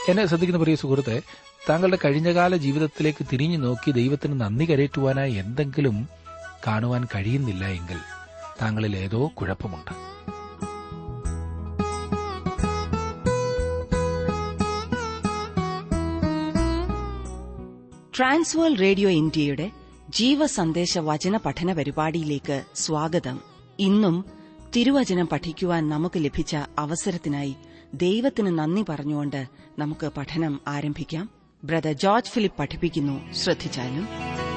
എന്നെ ശ്രദ്ധിക്കുന്ന പ്രിയ സുഹൃത്തെ താങ്കളുടെ കഴിഞ്ഞകാല ജീവിതത്തിലേക്ക് തിരിഞ്ഞു നോക്കി ദൈവത്തിന് നന്ദി കരയറ്റുവാനായി എന്തെങ്കിലും കാണുവാൻ കഴിയുന്നില്ല എങ്കിൽ താങ്കളിൽ ഏതോ കുഴപ്പമുണ്ട് ട്രാൻസ്വേൾ റേഡിയോ ഇന്ത്യയുടെ ജീവസന്ദേശ വചന പഠന പരിപാടിയിലേക്ക് സ്വാഗതം ഇന്നും തിരുവചനം പഠിക്കുവാൻ നമുക്ക് ലഭിച്ച അവസരത്തിനായി ദൈവത്തിന് നന്ദി പറഞ്ഞുകൊണ്ട് നമുക്ക് പഠനം ആരംഭിക്കാം ബ്രദർ ജോർജ് ഫിലിപ്പ് പഠിപ്പിക്കുന്നു ശ്രദ്ധിച്ചാലും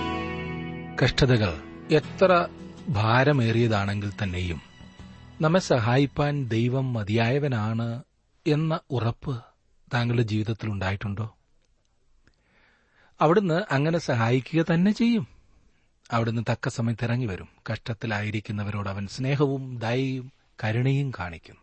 കഷ്ടതകൾ എത്ര ഭാരമേറിയതാണെങ്കിൽ തന്നെയും നമ്മെ സഹായിപ്പാൻ ദൈവം മതിയായവനാണ് എന്ന ഉറപ്പ് താങ്കളുടെ ജീവിതത്തിൽ ഉണ്ടായിട്ടുണ്ടോ അവിടുന്ന് അങ്ങനെ സഹായിക്കുക തന്നെ ചെയ്യും അവിടുന്ന് തക്ക സമയത്ത് ഇറങ്ങി വരും കഷ്ടത്തിലായിരിക്കുന്നവരോട് അവൻ സ്നേഹവും ദയയും കരുണയും കാണിക്കുന്നു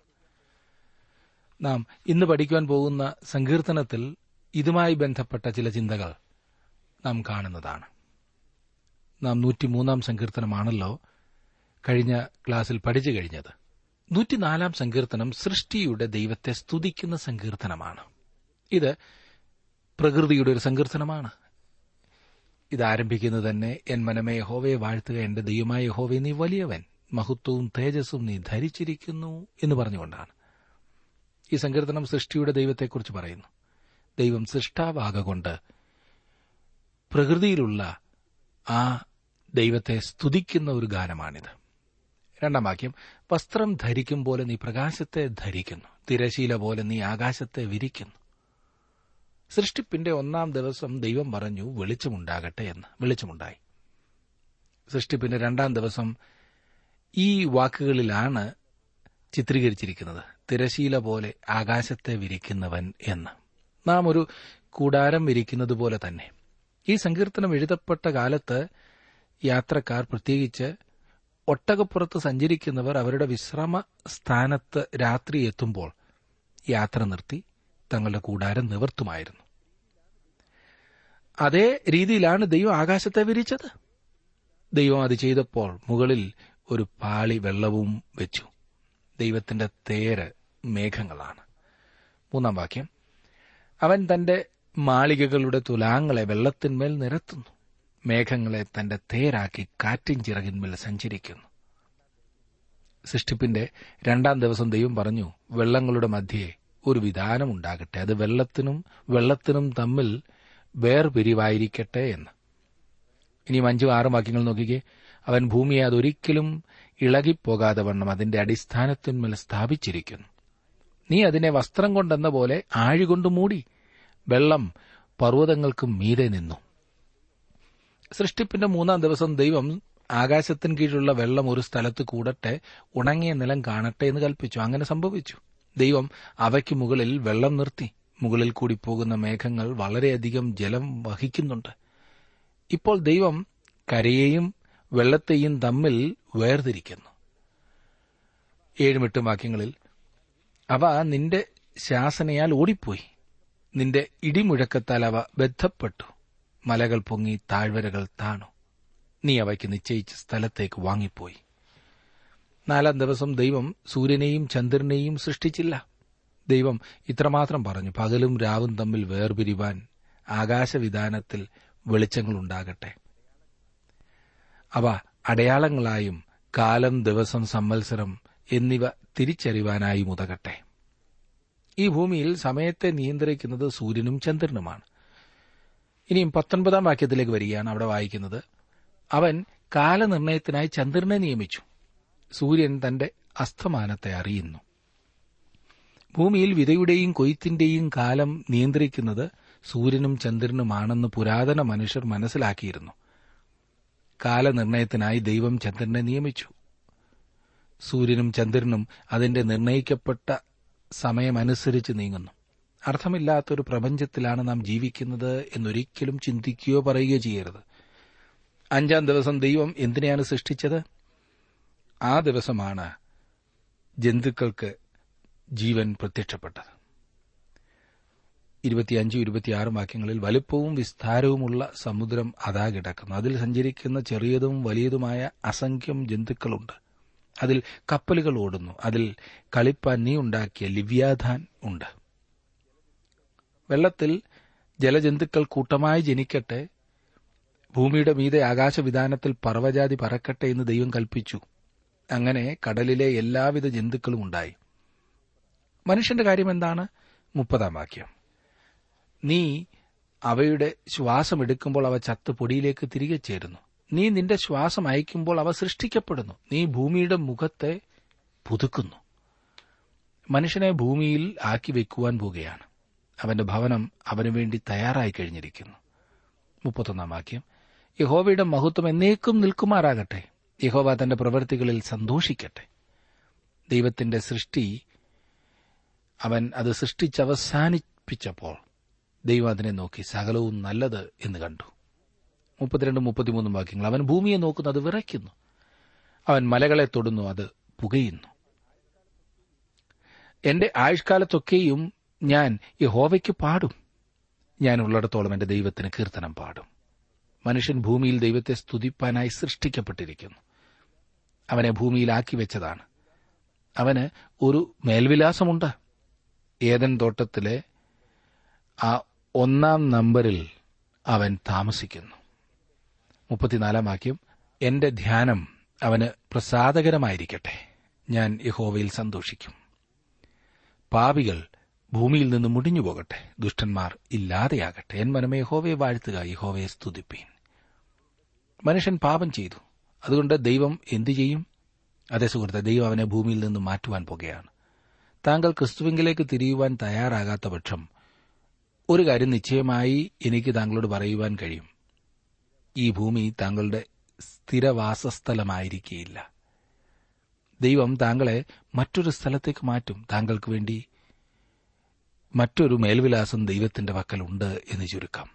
നാം ഇന്ന് പഠിക്കുവാൻ പോകുന്ന സങ്കീർത്തനത്തിൽ ഇതുമായി ബന്ധപ്പെട്ട ചില ചിന്തകൾ നാം കാണുന്നതാണ് നാം നൂറ്റിമൂന്നാം സങ്കീർത്തനമാണല്ലോ കഴിഞ്ഞ ക്ലാസ്സിൽ പഠിച്ചു കഴിഞ്ഞത് നൂറ്റിനാലാം സങ്കീർത്തനം സൃഷ്ടിയുടെ ദൈവത്തെ സ്തുതിക്കുന്ന സങ്കീർത്തനമാണ് ഇത് പ്രകൃതിയുടെ ഒരു സങ്കീർത്തനമാണ് ഇത് ആരംഭിക്കുന്നത് തന്നെ എൻ മനമേ യഹോവയെ വാഴ്ത്തുക എന്റെ ദൈവമായ യഹോവയെ നീ വലിയവൻ മഹത്വവും തേജസ്സും നീ ധരിച്ചിരിക്കുന്നു എന്ന് പറഞ്ഞുകൊണ്ടാണ് ഈ സങ്കീർത്തനം സൃഷ്ടിയുടെ ദൈവത്തെക്കുറിച്ച് പറയുന്നു ദൈവം സൃഷ്ടാവാകൊണ്ട് പ്രകൃതിയിലുള്ള ആ ദൈവത്തെ സ്തുതിക്കുന്ന ഒരു ഗാനമാണിത് രണ്ടാം വാക്യം വസ്ത്രം ധരിക്കും പോലെ നീ പ്രകാശത്തെ ധരിക്കുന്നു തിരശീല പോലെ നീ ആകാശത്തെ വിരിക്കുന്നു സൃഷ്ടിപ്പിന്റെ ഒന്നാം ദിവസം ദൈവം പറഞ്ഞു വെളിച്ചമുണ്ടാകട്ടെ എന്ന് വെളിച്ചമുണ്ടായി സൃഷ്ടിപ്പിന്റെ രണ്ടാം ദിവസം ഈ വാക്കുകളിലാണ് ചിത്രീകരിച്ചിരിക്കുന്നത് തിരശീല പോലെ ആകാശത്തെ വിരിക്കുന്നവൻ എന്ന് നാം ഒരു കൂടാരം വിരിക്കുന്നത് പോലെ തന്നെ ഈ സങ്കീർത്തനം എഴുതപ്പെട്ട കാലത്ത് യാത്രക്കാർ പ്രത്യേകിച്ച് ഒട്ടകപ്പുറത്ത് സഞ്ചരിക്കുന്നവർ അവരുടെ വിശ്രമ സ്ഥാനത്ത് രാത്രി എത്തുമ്പോൾ യാത്ര നിർത്തി തങ്ങളുടെ കൂടാരം നിവർത്തുമായിരുന്നു അതേ രീതിയിലാണ് ദൈവം ആകാശത്തെ വിരിച്ചത് ദൈവം അത് ചെയ്തപ്പോൾ മുകളിൽ ഒരു പാളി വെള്ളവും വെച്ചു ദൈവത്തിന്റെ തേര് മേഘങ്ങളാണ് മൂന്നാം വാക്യം അവൻ തന്റെ മാളികകളുടെ തുലാങ്ങളെ വെള്ളത്തിന്മേൽ നിരത്തുന്നു മേഘങ്ങളെ തന്റെ തേരാക്കി കാറ്റിൻ ചിറകിന്മേൽ സഞ്ചരിക്കുന്നു സൃഷ്ടിപ്പിന്റെ രണ്ടാം ദിവസം ദൈവം പറഞ്ഞു വെള്ളങ്ങളുടെ മധ്യേ ഒരു വിധാനമുണ്ടാകട്ടെ അത് വെള്ളത്തിനും വെള്ളത്തിനും തമ്മിൽ വേർപിരിവായിരിക്കട്ടെ എന്ന് ഇനിയും അഞ്ചും ആറും വാക്യങ്ങൾ നോക്കിക്കേ അവൻ ഭൂമിയെ അതൊരിക്കലും ഇളകിപ്പോകാതെ വണ്ണം അതിന്റെ അടിസ്ഥാനത്തിന്മേൽ സ്ഥാപിച്ചിരിക്കുന്നു നീ അതിനെ വസ്ത്രം കൊണ്ടെന്ന പോലെ ആഴികൊണ്ട് മൂടി വെള്ളം പർവ്വതങ്ങൾക്കും മീതെ നിന്നു സൃഷ്ടിപ്പിന്റെ മൂന്നാം ദിവസം ദൈവം ആകാശത്തിന് കീഴിലുള്ള വെള്ളം ഒരു സ്ഥലത്ത് കൂടട്ടെ ഉണങ്ങിയ നിലം കാണട്ടെ എന്ന് കൽപ്പിച്ചു അങ്ങനെ സംഭവിച്ചു ദൈവം അവയ്ക്ക് മുകളിൽ വെള്ളം നിർത്തി മുകളിൽ കൂടി പോകുന്ന മേഘങ്ങൾ വളരെയധികം ജലം വഹിക്കുന്നുണ്ട് ഇപ്പോൾ ദൈവം കരയെയും വെള്ളത്തെയും തമ്മിൽ വേർതിരിക്കുന്നു ഏഴുമെട്ടും വാക്യങ്ങളിൽ അവ നിന്റെ ശാസനയാൽ ഓടിപ്പോയി നിന്റെ ഇടിമുഴക്കത്താൽ അവ ബന്ധപ്പെട്ടു മലകൾ പൊങ്ങി താഴ്വരകൾ താണു നീ അവയ്ക്ക് നിശ്ചയിച്ച സ്ഥലത്തേക്ക് വാങ്ങിപ്പോയി നാലാം ദിവസം ദൈവം സൂര്യനെയും ചന്ദ്രനെയും സൃഷ്ടിച്ചില്ല ദൈവം ഇത്രമാത്രം പറഞ്ഞു പകലും രാവും തമ്മിൽ വേർപിരിവാൻ ആകാശവിധാനത്തിൽ വെളിച്ചങ്ങളുണ്ടാകട്ടെ അവ അടയാളങ്ങളായും കാലം ദിവസം സംവത്സരം എന്നിവ തിരിച്ചറിവാനായി മുതകട്ടെ ഈ ഭൂമിയിൽ സമയത്തെ നിയന്ത്രിക്കുന്നത് സൂര്യനും ചന്ദ്രനുമാണ് ഇനിയും പത്തൊൻപതാം വാക്യത്തിലേക്ക് വരികയാണ് അവിടെ വായിക്കുന്നത് അവൻ കാലനിർണയത്തിനായി ചന്ദ്രനെ നിയമിച്ചു സൂര്യൻ തന്റെ അസ്തമാനത്തെ അറിയുന്നു ഭൂമിയിൽ വിതയുടെയും കൊയ്ത്തിന്റെയും കാലം നിയന്ത്രിക്കുന്നത് സൂര്യനും ചന്ദ്രനുമാണെന്ന് പുരാതന മനുഷ്യർ മനസ്സിലാക്കിയിരുന്നു കാലനിർണയത്തിനായി ദൈവം ചന്ദ്രനെ നിയമിച്ചു സൂര്യനും ചന്ദ്രനും അതിന്റെ നിർണയിക്കപ്പെട്ട സമയമനുസരിച്ച് നീങ്ങുന്നു അർത്ഥമില്ലാത്തൊരു പ്രപഞ്ചത്തിലാണ് നാം ജീവിക്കുന്നത് എന്നൊരിക്കലും ചിന്തിക്കുകയോ പറയുകയോ ചെയ്യരുത് അഞ്ചാം ദിവസം ദൈവം എന്തിനെയാണ് സൃഷ്ടിച്ചത് ആ ദിവസമാണ് ജന്തുക്കൾക്ക് ജീവൻ പ്രത്യക്ഷപ്പെട്ടത് ഇരുപത്തിയഞ്ചും ഇരുപത്തിയാറും വാക്യങ്ങളിൽ വലുപ്പവും വിസ്താരവുമുള്ള സമുദ്രം അതാ കിടക്കുന്നു അതിൽ സഞ്ചരിക്കുന്ന ചെറിയതും വലിയതുമായ അസംഖ്യം ജന്തുക്കളുണ്ട് അതിൽ കപ്പലുകൾ ഓടുന്നു അതിൽ കളിപ്പാൻ നീ ഉണ്ടാക്കിയ ലിവ്യാധാൻ ഉണ്ട് വെള്ളത്തിൽ ജലജന്തുക്കൾ കൂട്ടമായി ജനിക്കട്ടെ ഭൂമിയുടെ മീതെ ആകാശവിധാനത്തിൽ പർവ്വജാതി പറക്കട്ടെ എന്ന് ദൈവം കൽപ്പിച്ചു അങ്ങനെ കടലിലെ എല്ലാവിധ ജന്തുക്കളും ഉണ്ടായി മനുഷ്യന്റെ കാര്യം എന്താണ് മുപ്പതാം വാക്യം നീ അവയുടെ ശ്വാസം എടുക്കുമ്പോൾ അവ ചത്ത് പൊടിയിലേക്ക് തിരികെ ചേരുന്നു നീ നിന്റെ ശ്വാസം അയക്കുമ്പോൾ അവ സൃഷ്ടിക്കപ്പെടുന്നു നീ ഭൂമിയുടെ മുഖത്തെ പുതുക്കുന്നു മനുഷ്യനെ ഭൂമിയിൽ ആക്കി വെക്കുവാൻ പോകുകയാണ് അവന്റെ ഭവനം അവനു വേണ്ടി തയ്യാറായി കഴിഞ്ഞിരിക്കുന്നു മുപ്പത്തൊന്നാം വാക്യം യഹോവയുടെ മഹത്വം എന്നേക്കും നിൽക്കുമാറാകട്ടെ യഹോവ തന്റെ പ്രവൃത്തികളിൽ സന്തോഷിക്കട്ടെ ദൈവത്തിന്റെ സൃഷ്ടി അവൻ അത് സൃഷ്ടിച്ചവസാനിപ്പിച്ചപ്പോൾ ദൈവം അതിനെ നോക്കി സകലവും നല്ലത് എന്ന് കണ്ടു മുപ്പത്തിരണ്ട് മുപ്പത്തിമൂന്നും വാക്യങ്ങൾ അവൻ ഭൂമിയെ നോക്കുന്നു അത് വിറയ്ക്കുന്നു അവൻ മലകളെ തൊടുന്നു അത് പുകയുന്നു എന്റെ ആയുഷ്കാലത്തൊക്കെയും ഞാൻ യഹോവയ്ക്ക് പാടും ഞാൻ ഉള്ളിടത്തോളം എന്റെ ദൈവത്തിന് കീർത്തനം പാടും മനുഷ്യൻ ഭൂമിയിൽ ദൈവത്തെ സ്തുതിപ്പാനായി സൃഷ്ടിക്കപ്പെട്ടിരിക്കുന്നു അവനെ ഭൂമിയിലാക്കി വെച്ചതാണ് അവന് ഒരു മേൽവിലാസമുണ്ട് ഏതൻ തോട്ടത്തിലെ ആ ഒന്നാം നമ്പറിൽ അവൻ താമസിക്കുന്നു മുപ്പത്തിനാലാം വാക്യം എന്റെ ധ്യാനം അവന് പ്രസാദകരമായിരിക്കട്ടെ ഞാൻ യഹോവയിൽ സന്തോഷിക്കും പാപികൾ ഭൂമിയിൽ നിന്ന് മുടിഞ്ഞു പോകട്ടെ ദുഷ്ടന്മാർ ഇല്ലാതെയാകട്ടെ എൻ മനമേ യഹോവയെ വാഴ്ത്തുക യഹോവയെ സ്തുതിപ്പീൻ മനുഷ്യൻ പാപം ചെയ്തു അതുകൊണ്ട് ദൈവം എന്തു ചെയ്യും അതേ സുഹൃത്തെ ദൈവം അവനെ ഭൂമിയിൽ നിന്ന് മാറ്റുവാൻ പോകുകയാണ് താങ്കൾ ക്രിസ്തുവിങ്കിലേക്ക് തിരിയുവാൻ തയ്യാറാകാത്ത പക്ഷം ഒരു കാര്യം നിശ്ചയമായി എനിക്ക് താങ്കളോട് പറയുവാൻ കഴിയും ഈ ഭൂമി താങ്കളുടെ സ്ഥിരവാസസ്ഥലമായിരിക്കുകയില്ല ദൈവം താങ്കളെ മറ്റൊരു സ്ഥലത്തേക്ക് മാറ്റും താങ്കൾക്ക് വേണ്ടി മറ്റൊരു മേൽവിലാസം ദൈവത്തിന്റെ പക്കലുണ്ട് എന്ന് ചുരുക്കം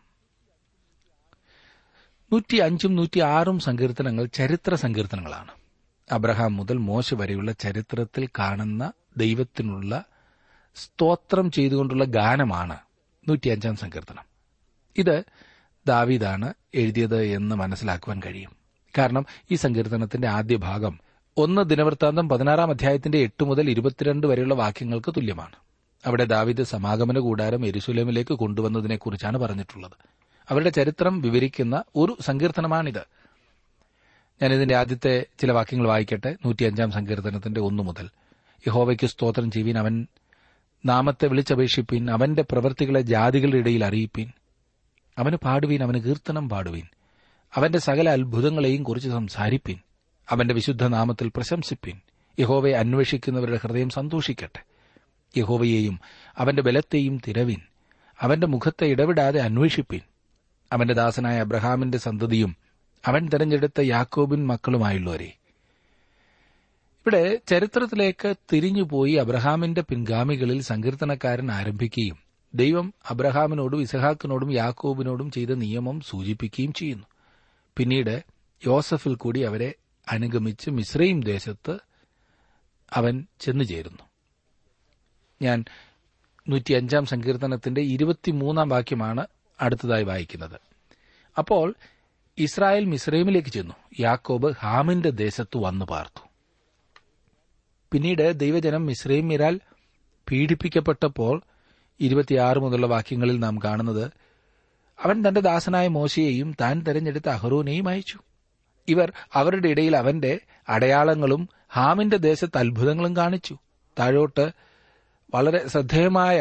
നൂറ്റി അഞ്ചും നൂറ്റി ആറും സങ്കീർത്തനങ്ങൾ ചരിത്ര സങ്കീർത്തനങ്ങളാണ് അബ്രഹാം മുതൽ മോശ വരെയുള്ള ചരിത്രത്തിൽ കാണുന്ന ദൈവത്തിനുള്ള സ്തോത്രം ചെയ്തുകൊണ്ടുള്ള ഗാനമാണ് നൂറ്റിയഞ്ചാം സങ്കീർത്തനം ഇത് ദാവീദാണ് എഴുതിയത് എന്ന് മനസ്സിലാക്കുവാൻ കഴിയും കാരണം ഈ സങ്കീർത്തനത്തിന്റെ ആദ്യ ഭാഗം ഒന്ന് ദിനവൃത്താന്തം പതിനാറാം അധ്യായത്തിന്റെ എട്ട് മുതൽ ഇരുപത്തിരണ്ട് വരെയുള്ള വാക്യങ്ങൾക്ക് തുല്യമാണ് അവിടെ ദാവിദ് സമാഗമന കൂടാരം എരുസുലേമിലേക്ക് കൊണ്ടുവന്നതിനെക്കുറിച്ചാണ് പറഞ്ഞിട്ടുള്ളത് അവരുടെ ചരിത്രം വിവരിക്കുന്ന ഒരു സങ്കീർത്തനമാണിത് ഞാൻ ഇതിന്റെ ആദ്യത്തെ ചില വാക്യങ്ങൾ വായിക്കട്ടെ നൂറ്റിയഞ്ചാം സങ്കീർത്തനത്തിന്റെ ഒന്നു മുതൽ യഹോവയ്ക്ക് സ്തോത്രം ചെയ്യുവിൻ അവൻ നാമത്തെ വിളിച്ചപേക്ഷിപ്പിൻ അവന്റെ പ്രവൃത്തികളെ ജാതികളുടെ ഇടയിൽ അറിയിപ്പിൻ അവന് പാടുവീൻ അവന് കീർത്തനം പാടുവീൻ അവന്റെ സകല അത്ഭുതങ്ങളെയും കുറിച്ച് സംസാരിപ്പിൻ അവന്റെ വിശുദ്ധ നാമത്തിൽ പ്രശംസിപ്പിൻ യഹോവയെ അന്വേഷിക്കുന്നവരുടെ ഹൃദയം സന്തോഷിക്കട്ടെ യഹോവയെയും അവന്റെ ബലത്തെയും തിരവിൻ അവന്റെ മുഖത്തെ ഇടവിടാതെ അന്വേഷിപ്പിൻ അവന്റെ ദാസനായ അബ്രഹാമിന്റെ സന്തതിയും അവൻ തെരഞ്ഞെടുത്ത യാക്കോബിൻ മക്കളുമായുള്ളവരെ ഇവിടെ ചരിത്രത്തിലേക്ക് തിരിഞ്ഞുപോയി അബ്രഹാമിന്റെ പിൻഗാമികളിൽ സങ്കീർത്തനക്കാരൻ ആരംഭിക്കുകയും ദൈവം അബ്രഹാമിനോടും ഇസഹാക്കിനോടും യാക്കോബിനോടും ചെയ്ത നിയമം സൂചിപ്പിക്കുകയും ചെയ്യുന്നു പിന്നീട് യോസഫിൽ കൂടി അവരെ അനുഗമിച്ച് മിശ്രയും ദേശത്ത് അവൻ ചെന്നുചേരുന്നു ഞാൻ നൂറ്റിയഞ്ചാം സങ്കീർത്തനത്തിന്റെ ഇരുപത്തിമൂന്നാം വാക്യമാണ് അടുത്തതായി വായിക്കുന്നത് അപ്പോൾ ഇസ്രായേൽ മിസ്രൈമിലേക്ക് ചെന്നു യാക്കോബ് ഹാമിന്റെ ദേശത്ത് വന്നു പാർത്തു പിന്നീട് ദൈവജനം മിസ്രൈമിരാൽ പീഡിപ്പിക്കപ്പെട്ടപ്പോൾ ഇരുപത്തിയാറ് മുതലുള്ള വാക്യങ്ങളിൽ നാം കാണുന്നത് അവൻ തന്റെ ദാസനായ മോശയെയും താൻ തെരഞ്ഞെടുത്ത അഹ്റോനെയും അയച്ചു ഇവർ അവരുടെ ഇടയിൽ അവന്റെ അടയാളങ്ങളും ഹാമിന്റെ ദേശത്ത് അത്ഭുതങ്ങളും കാണിച്ചു താഴോട്ട് വളരെ ശ്രദ്ധേയമായ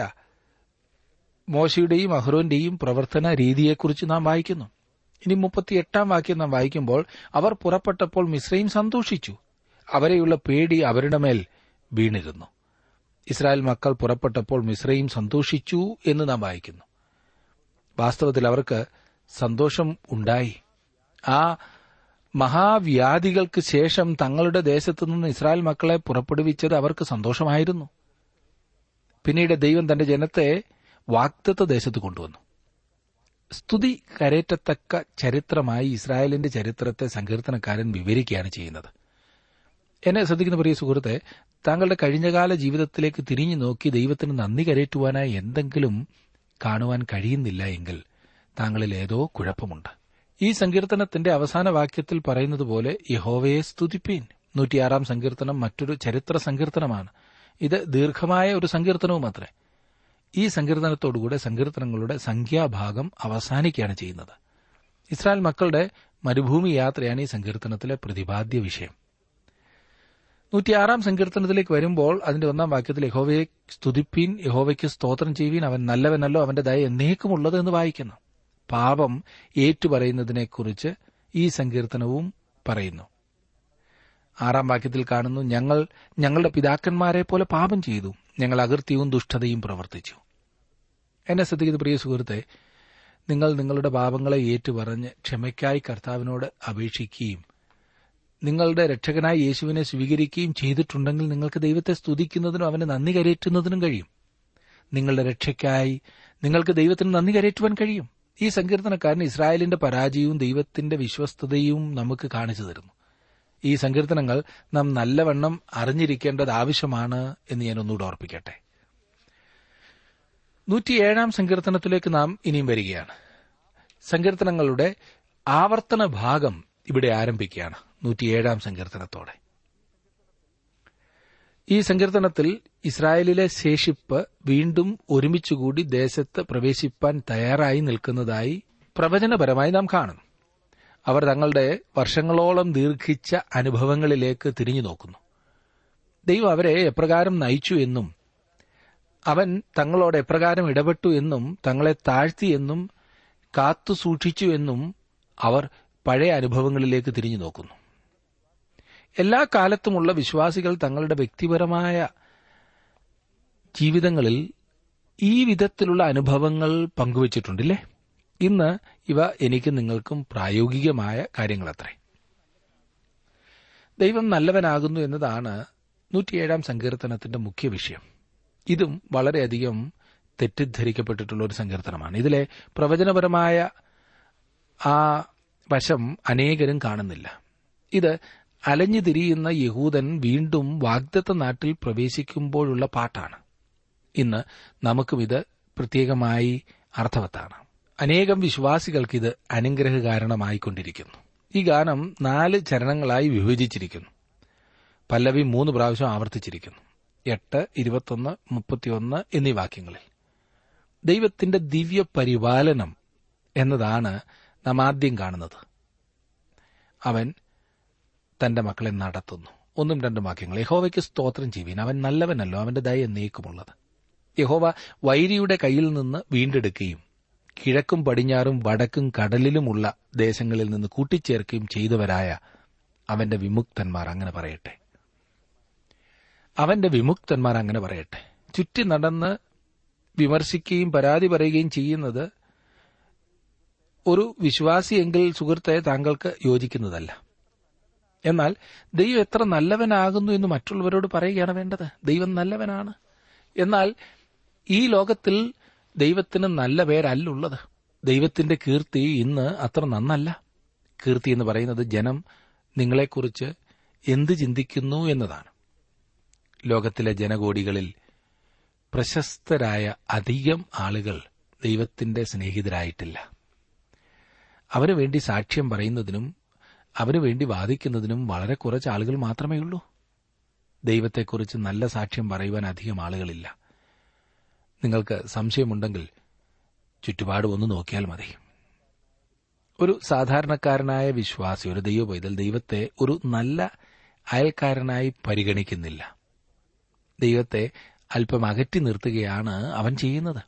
മോശയുടെയും അഹ്റോന്റെയും പ്രവർത്തന രീതിയെക്കുറിച്ച് നാം വായിക്കുന്നു ഇനി മുപ്പത്തിയെട്ടാം വാക്യം നാം വായിക്കുമ്പോൾ അവർ പുറപ്പെട്ടപ്പോൾ മിശ്രയും സന്തോഷിച്ചു അവരെയുള്ള പേടി അവരുടെ മേൽ വീണിരുന്നു ഇസ്രായേൽ മക്കൾ പുറപ്പെട്ടപ്പോൾ മിശ്രയും സന്തോഷിച്ചു എന്ന് നാം വായിക്കുന്നു വാസ്തവത്തിൽ അവർക്ക് സന്തോഷം ഉണ്ടായി ആ മഹാവ്യാധികൾക്ക് ശേഷം തങ്ങളുടെ ദേശത്തു നിന്ന് ഇസ്രായേൽ മക്കളെ പുറപ്പെടുവിച്ചത് അവർക്ക് സന്തോഷമായിരുന്നു പിന്നീട് ദൈവം തന്റെ ജനത്തെ വാക്തത്വ ദേശത്ത് കൊണ്ടുവന്നു സ്തുതി കരേറ്റത്തക്ക ചരിത്രമായി ഇസ്രായേലിന്റെ ചരിത്രത്തെ സങ്കീർത്തനക്കാരൻ വിവരിക്കുകയാണ് ചെയ്യുന്നത് എന്നെ ശ്രദ്ധിക്കുന്ന പ്രിയ സുഹൃത്തെ താങ്കളുടെ കഴിഞ്ഞകാല ജീവിതത്തിലേക്ക് തിരിഞ്ഞു നോക്കി ദൈവത്തിന് നന്ദി കരേറ്റുവാനായി എന്തെങ്കിലും കാണുവാൻ കഴിയുന്നില്ല എങ്കിൽ താങ്കളിൽ ഏതോ കുഴപ്പമുണ്ട് ഈ സങ്കീർത്തനത്തിന്റെ അവസാന വാക്യത്തിൽ പറയുന്നത് പോലെ യഹോവയെ സ്തുതിപ്പീൻ നൂറ്റിയാറാം സങ്കീർത്തനം മറ്റൊരു ചരിത്ര സങ്കീർത്തനമാണ് ഇത് ദീർഘമായ ഒരു സങ്കീർത്തനവും അത്രേ ഈ സങ്കീർത്തനത്തോടുകൂടെ സങ്കീർത്തനങ്ങളുടെ സംഖ്യാഭാഗം അവസാനിക്കുകയാണ് ചെയ്യുന്നത് ഇസ്രായേൽ മക്കളുടെ മരുഭൂമി യാത്രയാണ് ഈ സങ്കീർത്തനത്തിലെ പ്രതിപാദ്യ വിഷയം നൂറ്റിയാറാം സങ്കീർത്തനത്തിലേക്ക് വരുമ്പോൾ അതിന്റെ ഒന്നാം വാക്യത്തിൽ യഹോവയെ സ്തുതിപ്പീൻ യഹോവയ്ക്ക് സ്തോത്രം ചെയ്യുവീൻ അവൻ നല്ലവനല്ലോ അവന്റെ ദയ എന്നേക്കുമുള്ളത് എന്ന് വായിക്കുന്നു പാപം ഏറ്റുപറയുന്നതിനെക്കുറിച്ച് ഈ സങ്കീർത്തനവും പറയുന്നു ആറാം വാക്യത്തിൽ കാണുന്നു ഞങ്ങൾ ഞങ്ങളുടെ പിതാക്കന്മാരെ പോലെ പാപം ചെയ്തു ഞങ്ങൾ അകൃത്യവും ദുഷ്ടതയും പ്രവർത്തിച്ചു എന്നെ ശ്രദ്ധിക്കുന്ന പ്രിയ സുഹൃത്തെ നിങ്ങൾ നിങ്ങളുടെ പാപങ്ങളെ ഏറ്റുപറഞ്ഞ് ക്ഷമയ്ക്കായി കർത്താവിനോട് അപേക്ഷിക്കുകയും നിങ്ങളുടെ രക്ഷകനായ യേശുവിനെ സ്വീകരിക്കുകയും ചെയ്തിട്ടുണ്ടെങ്കിൽ നിങ്ങൾക്ക് ദൈവത്തെ സ്തുതിക്കുന്നതിനും അവന് നന്ദി കരയേറ്റുന്നതിനും കഴിയും നിങ്ങളുടെ രക്ഷയ്ക്കായി നിങ്ങൾക്ക് ദൈവത്തിന് നന്ദി കരയേറ്റുവാൻ കഴിയും ഈ സങ്കീർത്തനക്കാരൻ ഇസ്രായേലിന്റെ പരാജയവും ദൈവത്തിന്റെ വിശ്വസ്തതയും നമുക്ക് കാണിച്ചു തരുന്നു ഈ സങ്കീർത്തനങ്ങൾ നാം നല്ലവണ്ണം അറിഞ്ഞിരിക്കേണ്ടത് ആവശ്യമാണ് എന്ന് ഞാൻ ഒന്നുകൂടെ ഓർപ്പിക്കട്ടെ നൂറ്റിയേഴാം സങ്കീർത്തനത്തിലേക്ക് നാം ഇനിയും വരികയാണ് സങ്കീർത്തനങ്ങളുടെ ആവർത്തന ഭാഗം ഇവിടെ ആരംഭിക്കുകയാണ് നൂറ്റിയേഴാം സങ്കീർത്തനത്തോടെ ഈ സങ്കീർത്തനത്തിൽ ഇസ്രായേലിലെ ശേഷിപ്പ് വീണ്ടും ഒരുമിച്ചുകൂടി ദേശത്ത് പ്രവേശിപ്പാൻ തയ്യാറായി നിൽക്കുന്നതായി പ്രവചനപരമായി നാം കാണുന്നു അവർ തങ്ങളുടെ വർഷങ്ങളോളം ദീർഘിച്ച അനുഭവങ്ങളിലേക്ക് തിരിഞ്ഞു നോക്കുന്നു ദൈവം അവരെ എപ്രകാരം നയിച്ചു എന്നും അവൻ തങ്ങളോട് എപ്രകാരം ഇടപെട്ടു എന്നും തങ്ങളെ താഴ്ത്തി എന്നും കാത്തു സൂക്ഷിച്ചു എന്നും അവർ പഴയ അനുഭവങ്ങളിലേക്ക് തിരിഞ്ഞു നോക്കുന്നു എല്ലാ കാലത്തുമുള്ള വിശ്വാസികൾ തങ്ങളുടെ വ്യക്തിപരമായ ജീവിതങ്ങളിൽ ഈ വിധത്തിലുള്ള അനുഭവങ്ങൾ പങ്കുവച്ചിട്ടുണ്ടല്ലേ ഇന്ന് ഇവ എനിക്ക് നിങ്ങൾക്കും പ്രായോഗികമായ കാര്യങ്ങളത്രേ ദൈവം നല്ലവനാകുന്നു എന്നതാണ് നൂറ്റിയേഴാം സങ്കീർത്തനത്തിന്റെ മുഖ്യ വിഷയം ഇതും വളരെയധികം തെറ്റിദ്ധരിക്കപ്പെട്ടിട്ടുള്ള ഒരു സങ്കീർത്തനമാണ് ഇതിലെ പ്രവചനപരമായ ആ വശം അനേകരും കാണുന്നില്ല ഇത് അലഞ്ഞു തിരിയുന്ന യഹൂദൻ വീണ്ടും വാഗ്ദത്ത നാട്ടിൽ പ്രവേശിക്കുമ്പോഴുള്ള പാട്ടാണ് ഇന്ന് നമുക്കും ഇത് പ്രത്യേകമായി അർത്ഥവത്താണ് അനേകം വിശ്വാസികൾക്ക് ഇത് അനുഗ്രഹ കാരണമായിക്കൊണ്ടിരിക്കുന്നു ഈ ഗാനം നാല് ചരണങ്ങളായി വിഭജിച്ചിരിക്കുന്നു പല്ലവി മൂന്ന് പ്രാവശ്യം ആവർത്തിച്ചിരിക്കുന്നു എട്ട് ഇരുപത്തൊന്ന് മുപ്പത്തിയൊന്ന് എന്നീ വാക്യങ്ങളിൽ ദൈവത്തിന്റെ ദിവ്യ പരിപാലനം എന്നതാണ് നാം ആദ്യം കാണുന്നത് അവൻ തന്റെ മക്കളെ നടത്തുന്നു ഒന്നും രണ്ടും വാക്യങ്ങൾ യഹോവയ്ക്ക് സ്തോത്രം ചെയ്യുവീൻ അവൻ നല്ലവനല്ലോ അവന്റെ ദയ എന്നേക്കുമുള്ളത് യഹോവ വൈരിയുടെ കയ്യിൽ നിന്ന് വീണ്ടെടുക്കുകയും കിഴക്കും പടിഞ്ഞാറും വടക്കും കടലിലുമുള്ള ദേശങ്ങളിൽ നിന്ന് കൂട്ടിച്ചേർക്കുകയും ചെയ്തവരായ അവന്റെ വിമുക്തന്മാർ അങ്ങനെ പറയട്ടെ അവന്റെ വിമുക്തന്മാർ അങ്ങനെ പറയട്ടെ ചുറ്റി നടന്ന് വിമർശിക്കുകയും പരാതി പറയുകയും ചെയ്യുന്നത് ഒരു വിശ്വാസിയെങ്കിൽ സുഹൃത്തെ താങ്കൾക്ക് യോജിക്കുന്നതല്ല എന്നാൽ ദൈവം എത്ര നല്ലവനാകുന്നു എന്ന് മറ്റുള്ളവരോട് പറയുകയാണ് വേണ്ടത് ദൈവം നല്ലവനാണ് എന്നാൽ ഈ ലോകത്തിൽ ദൈവത്തിന് നല്ല പേരല്ലുള്ളത് ദൈവത്തിന്റെ കീർത്തി ഇന്ന് അത്ര നന്നല്ല കീർത്തി എന്ന് പറയുന്നത് ജനം നിങ്ങളെക്കുറിച്ച് എന്ത് ചിന്തിക്കുന്നു എന്നതാണ് ലോകത്തിലെ ജനകോടികളിൽ പ്രശസ്തരായ അധികം ആളുകൾ ദൈവത്തിന്റെ സ്നേഹിതരായിട്ടില്ല അവന് വേണ്ടി സാക്ഷ്യം പറയുന്നതിനും അവന് വേണ്ടി വാദിക്കുന്നതിനും വളരെ കുറച്ച് ആളുകൾ മാത്രമേ ഉള്ളൂ ദൈവത്തെക്കുറിച്ച് നല്ല സാക്ഷ്യം പറയുവാൻ അധികം ആളുകളില്ല നിങ്ങൾക്ക് സംശയമുണ്ടെങ്കിൽ ചുറ്റുപാട് ഒന്ന് നോക്കിയാൽ മതി ഒരു സാധാരണക്കാരനായ വിശ്വാസി ഒരു ദൈവ പൈതൽ ദൈവത്തെ ഒരു നല്ല അയൽക്കാരനായി പരിഗണിക്കുന്നില്ല ദൈവത്തെ അല്പം അകറ്റി നിർത്തുകയാണ് അവൻ ചെയ്യുന്നത്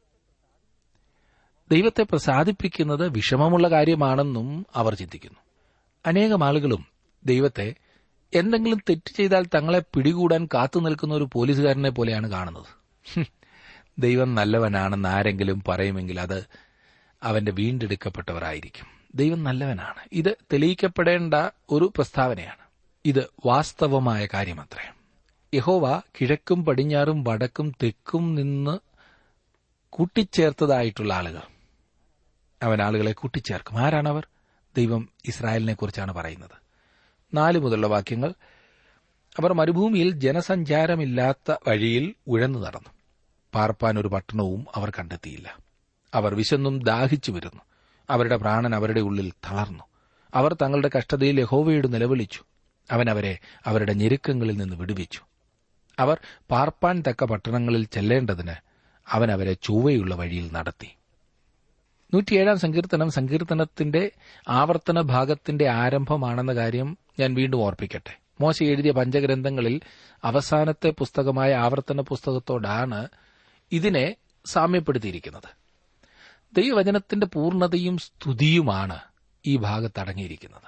ദൈവത്തെ പ്രസാദിപ്പിക്കുന്നത് വിഷമമുള്ള കാര്യമാണെന്നും അവർ ചിന്തിക്കുന്നു അനേകം ആളുകളും ദൈവത്തെ എന്തെങ്കിലും തെറ്റ് ചെയ്താൽ തങ്ങളെ പിടികൂടാൻ കാത്തു നിൽക്കുന്ന ഒരു പോലീസുകാരനെ പോലെയാണ് കാണുന്നത് ദൈവം നല്ലവനാണെന്ന് ആരെങ്കിലും പറയുമെങ്കിൽ അത് അവന്റെ വീണ്ടെടുക്കപ്പെട്ടവരായിരിക്കും ദൈവം നല്ലവനാണ് ഇത് തെളിയിക്കപ്പെടേണ്ട ഒരു പ്രസ്താവനയാണ് ഇത് വാസ്തവമായ കാര്യമത്രേ യഹോവ കിഴക്കും പടിഞ്ഞാറും വടക്കും തെക്കും നിന്ന് കൂട്ടിച്ചേർത്തതായിട്ടുള്ള ആളുകൾ അവൻ ആളുകളെ കൂട്ടിച്ചേർക്കും ആരാണവർ ദൈവം ഇസ്രായേലിനെ കുറിച്ചാണ് പറയുന്നത് നാല് മുതലുള്ള വാക്യങ്ങൾ അവർ മരുഭൂമിയിൽ ജനസഞ്ചാരമില്ലാത്ത വഴിയിൽ ഉഴന്നു നടന്നു പാർപ്പാൻ ഒരു പട്ടണവും അവർ കണ്ടെത്തിയില്ല അവർ വിശന്നും ദാഹിച്ചു വരുന്നു അവരുടെ പ്രാണൻ അവരുടെ ഉള്ളിൽ തളർന്നു അവർ തങ്ങളുടെ കഷ്ടതയിൽ യഹോവയോട് നിലവിളിച്ചു അവൻ അവരെ അവരുടെ ഞെരുക്കങ്ങളിൽ നിന്ന് വിടുവിച്ചു അവർ പാർപ്പാൻ തക്ക പട്ടണങ്ങളിൽ ചെല്ലേണ്ടതിന് അവൻ അവരെ ചൊവ്വയുള്ള വഴിയിൽ നടത്തി നൂറ്റിയേഴാം സങ്കീർത്തനം സങ്കീർത്തനത്തിന്റെ ആവർത്തന ഭാഗത്തിന്റെ ആരംഭമാണെന്ന കാര്യം ഞാൻ വീണ്ടും ഓർപ്പിക്കട്ടെ മോശ എഴുതിയ പഞ്ചഗ്രന്ഥങ്ങളിൽ അവസാനത്തെ പുസ്തകമായ ആവർത്തന പുസ്തകത്തോടാണ് ഇതിനെ സാമ്യപ്പെടുത്തിയിരിക്കുന്നത് ദൈവവചനത്തിന്റെ പൂർണ്ണതയും സ്തുതിയുമാണ് ഈ ഭാഗത്ത് അടങ്ങിയിരിക്കുന്നത്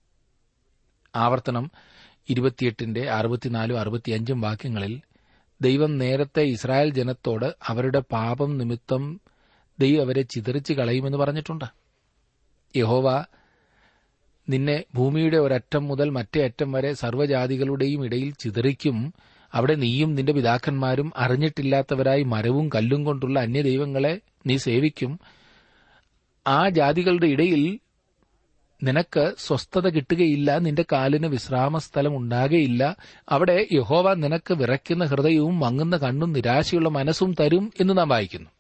ആവർത്തനം ഇരുപത്തിയെട്ടിന്റെ അറുപത്തിനാലും അറുപത്തിയഞ്ചും വാക്യങ്ങളിൽ ദൈവം നേരത്തെ ഇസ്രായേൽ ജനത്തോട് അവരുടെ പാപം നിമിത്തം ദൈവം അവരെ ചിതറിച്ച് കളയുമെന്ന് പറഞ്ഞിട്ടുണ്ട് യഹോവ നിന്നെ ഭൂമിയുടെ ഒരറ്റം മുതൽ മറ്റേ അറ്റം വരെ സർവ്വജാതികളുടെയും ഇടയിൽ ചിതറിക്കും അവിടെ നീയും നിന്റെ പിതാക്കന്മാരും അറിഞ്ഞിട്ടില്ലാത്തവരായി മരവും കല്ലും കൊണ്ടുള്ള അന്യദൈവങ്ങളെ നീ സേവിക്കും ആ ജാതികളുടെ ഇടയിൽ നിനക്ക് സ്വസ്ഥത കിട്ടുകയില്ല നിന്റെ കാലിന് വിശ്രാമസ്ഥലം ഉണ്ടാകുകയില്ല അവിടെ യഹോവ നിനക്ക് വിറയ്ക്കുന്ന ഹൃദയവും മങ്ങുന്ന കണ്ണും നിരാശയുള്ള മനസ്സും തരും എന്ന് നാം വായിക്കുന്നു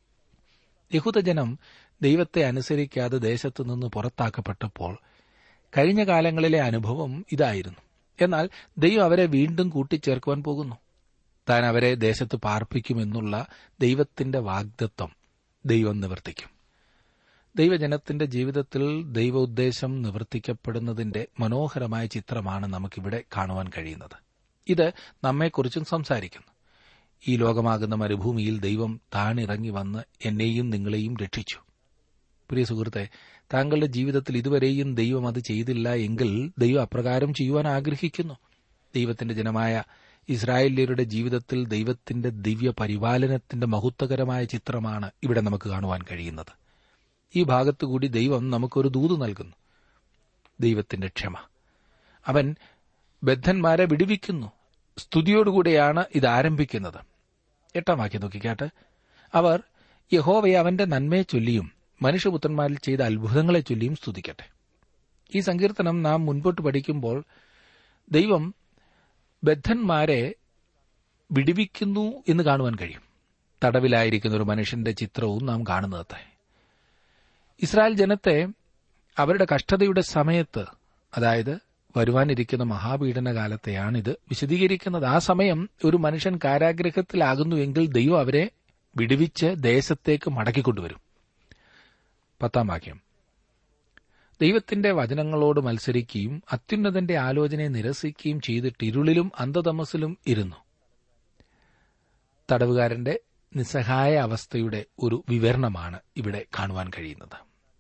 യഹൂദജനം ദൈവത്തെ അനുസരിക്കാതെ ദേശത്തു നിന്ന് പുറത്താക്കപ്പെട്ടപ്പോൾ കഴിഞ്ഞ കാലങ്ങളിലെ അനുഭവം ഇതായിരുന്നു എന്നാൽ ദൈവം അവരെ വീണ്ടും കൂട്ടിച്ചേർക്കുവാൻ പോകുന്നു താൻ അവരെ ദേശത്ത് പാർപ്പിക്കുമെന്നുള്ള ദൈവത്തിന്റെ വാഗ്ദത്വം ദൈവം നിവർത്തിക്കും ദൈവജനത്തിന്റെ ജീവിതത്തിൽ ദൈവ ഉദ്ദേശം നിവർത്തിക്കപ്പെടുന്നതിന്റെ മനോഹരമായ ചിത്രമാണ് നമുക്കിവിടെ കാണുവാൻ കഴിയുന്നത് ഇത് നമ്മെക്കുറിച്ചും സംസാരിക്കുന്നു ഈ ലോകമാകുന്ന മരുഭൂമിയിൽ ദൈവം താണിറങ്ങി വന്ന് എന്നെയും നിങ്ങളെയും രക്ഷിച്ചു പ്രിയ സുഹൃത്തെ താങ്കളുടെ ജീവിതത്തിൽ ഇതുവരെയും ദൈവം അത് ചെയ്തില്ല എങ്കിൽ ദൈവം അപ്രകാരം ചെയ്യുവാൻ ആഗ്രഹിക്കുന്നു ദൈവത്തിന്റെ ജനമായ ഇസ്രായേല്യരുടെ ജീവിതത്തിൽ ദൈവത്തിന്റെ ദിവ്യ പരിപാലനത്തിന്റെ മഹത്വകരമായ ചിത്രമാണ് ഇവിടെ നമുക്ക് കാണുവാൻ കഴിയുന്നത് ഈ ഭാഗത്തുകൂടി ദൈവം നമുക്കൊരു ദൂത് നൽകുന്നു ദൈവത്തിന്റെ ക്ഷമ അവൻ ബദ്ധന്മാരെ വിടുവിക്കുന്നു സ്തുതിയോടുകൂടെയാണ് ഇത് ആരംഭിക്കുന്നത് എട്ടാം വാക്യം നോക്കിക്കാട്ട് അവർ യഹോവയെ അവന്റെ നന്മയെ ചൊല്ലിയും മനുഷ്യപുത്രന്മാരിൽ ചെയ്ത അത്ഭുതങ്ങളെ ചൊല്ലിയും സ്തുതിക്കട്ടെ ഈ സങ്കീർത്തനം നാം മുൻപോട്ട് പഠിക്കുമ്പോൾ ദൈവം ബദ്ധന്മാരെ വിടുവിക്കുന്നു എന്ന് കാണുവാൻ കഴിയും തടവിലായിരിക്കുന്ന ഒരു മനുഷ്യന്റെ ചിത്രവും നാം കാണുന്നതത്തെ ഇസ്രായേൽ ജനത്തെ അവരുടെ കഷ്ടതയുടെ സമയത്ത് അതായത് വരുവാനിരിക്കുന്ന മഹാപീഡന കാലത്തെയാണിത് വിശദീകരിക്കുന്നത് ആ സമയം ഒരു മനുഷ്യൻ കാരാഗ്രഹത്തിലാകുന്നുവെങ്കിൽ ദൈവം അവരെ വിടുവിച്ച് ദേശത്തേക്ക് മടക്കിക്കൊണ്ടുവരും പത്താം വാക്യം ദൈവത്തിന്റെ വചനങ്ങളോട് മത്സരിക്കുകയും അത്യുന്നതന്റെ ആലോചനയെ നിരസിക്കുകയും ചെയ്തിട്ട് ഇരുളിലും അന്ധതമസിലും ഇരുന്നു തടവുകാരന്റെ നിസ്സഹായ അവസ്ഥയുടെ ഒരു വിവരണമാണ് ഇവിടെ കാണുവാൻ കഴിയുന്നത്